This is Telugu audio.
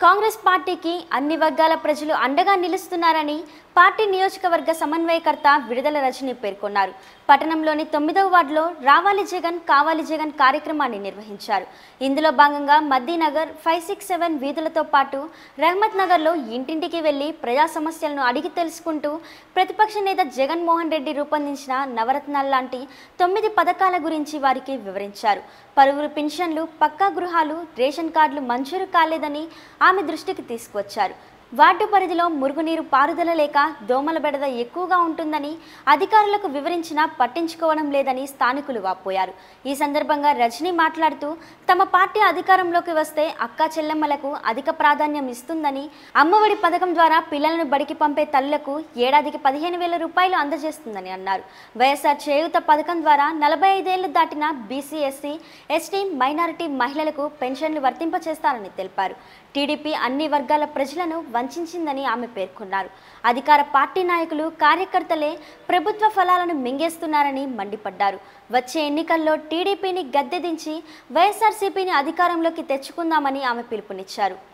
కాంగ్రెస్ పార్టీకి అన్ని వర్గాల ప్రజలు అండగా నిలుస్తున్నారని పార్టీ నియోజకవర్గ సమన్వయకర్త విడుదల రజని పేర్కొన్నారు పట్టణంలోని తొమ్మిదవ వార్డులో రావాలి జగన్ కావాలి జగన్ కార్యక్రమాన్ని నిర్వహించారు ఇందులో భాగంగా మద్దీనగర్ ఫైవ్ సిక్స్ సెవెన్ వీధులతో పాటు రహమత్ నగర్లో ఇంటింటికి వెళ్లి ప్రజా సమస్యలను అడిగి తెలుసుకుంటూ ప్రతిపక్ష నేత జగన్మోహన్ రెడ్డి రూపొందించిన నవరత్నాలు లాంటి తొమ్మిది పథకాల గురించి వారికి వివరించారు పలువురు పెన్షన్లు పక్కా గృహాలు రేషన్ కార్డులు మంజూరు కాలేదని ఆమె దృష్టికి తీసుకువచ్చారు వార్డు పరిధిలో మురుగునీరు పారుదల లేక దోమల బెడద ఎక్కువగా ఉంటుందని అధికారులకు వివరించినా పట్టించుకోవడం లేదని స్థానికులు వాపోయారు ఈ సందర్భంగా రజనీ మాట్లాడుతూ తమ పార్టీ అధికారంలోకి వస్తే అక్కా చెల్లెమ్మలకు అధిక ప్రాధాన్యం ఇస్తుందని అమ్మఒడి పథకం ద్వారా పిల్లలను బడికి పంపే తల్లులకు ఏడాదికి పదిహేను వేల రూపాయలు అందజేస్తుందని అన్నారు వైఎస్ఆర్ చేయూత పథకం ద్వారా నలభై ఐదేళ్లు దాటిన బీసీ ఎస్సీ ఎస్టీ మైనారిటీ మహిళలకు పెన్షన్లు వర్తింపచేస్తారని తెలిపారు టీడీపీ అన్ని వర్గాల ప్రజలను వంచిందని ఆమె పేర్కొన్నారు అధికార పార్టీ నాయకులు కార్యకర్తలే ప్రభుత్వ ఫలాలను మింగేస్తున్నారని మండిపడ్డారు వచ్చే ఎన్నికల్లో టీడీపీని గద్దెదించి వైఎస్ఆర్సీపీని అధికారంలోకి తెచ్చుకుందామని ఆమె పిలుపునిచ్చారు